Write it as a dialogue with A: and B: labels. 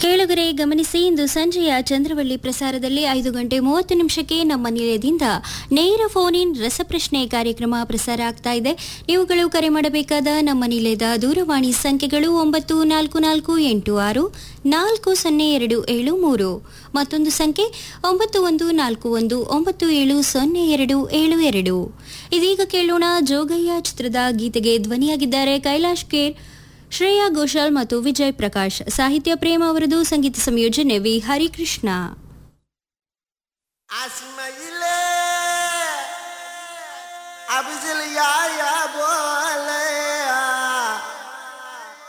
A: ಕೇಳುಗರೆ ಗಮನಿಸಿ ಇಂದು ಸಂಜೆಯ ಚಂದ್ರವಳ್ಳಿ ಪ್ರಸಾರದಲ್ಲಿ ಐದು ಗಂಟೆ ಮೂವತ್ತು ನಿಮಿಷಕ್ಕೆ ನಮ್ಮ ನಿಲಯದಿಂದ ನೇರ ಫೋನ್ ಇನ್ ರಸಪ್ರಶ್ನೆ ಕಾರ್ಯಕ್ರಮ ಪ್ರಸಾರ ಆಗ್ತಾ ಇದೆ ನೀವುಗಳು ಕರೆ ಮಾಡಬೇಕಾದ ನಮ್ಮ ನಿಲಯದ ದೂರವಾಣಿ ಸಂಖ್ಯೆಗಳು ಒಂಬತ್ತು ನಾಲ್ಕು ನಾಲ್ಕು ಎಂಟು ಆರು ನಾಲ್ಕು ಸೊನ್ನೆ ಎರಡು ಏಳು ಮೂರು ಮತ್ತೊಂದು ಸಂಖ್ಯೆ ಒಂಬತ್ತು ಒಂದು ನಾಲ್ಕು ಒಂದು ಒಂಬತ್ತು ಏಳು ಸೊನ್ನೆ ಎರಡು ಏಳು ಎರಡು ಇದೀಗ ಕೇಳೋಣ ಜೋಗಯ್ಯ ಚಿತ್ರದ ಗೀತೆಗೆ ಧ್ವನಿಯಾಗಿದ್ದಾರೆ ಕೈಲಾಶ್ ಕೇರ್ ಶ್ರೇಯಾ ಘೋಷಾಲ್ ಮತ್ತು ವಿಜಯ್ ಪ್ರಕಾಶ್ ಸಾಹಿತ್ಯ ಪ್ರೇಮ ಅವರದು ಸಂಗೀತ ಸಂಯೋಜನೆ ವಿ ಹರಿಕೃಷ್ಣ
B: اسمعيلي ابو زليا يا ابو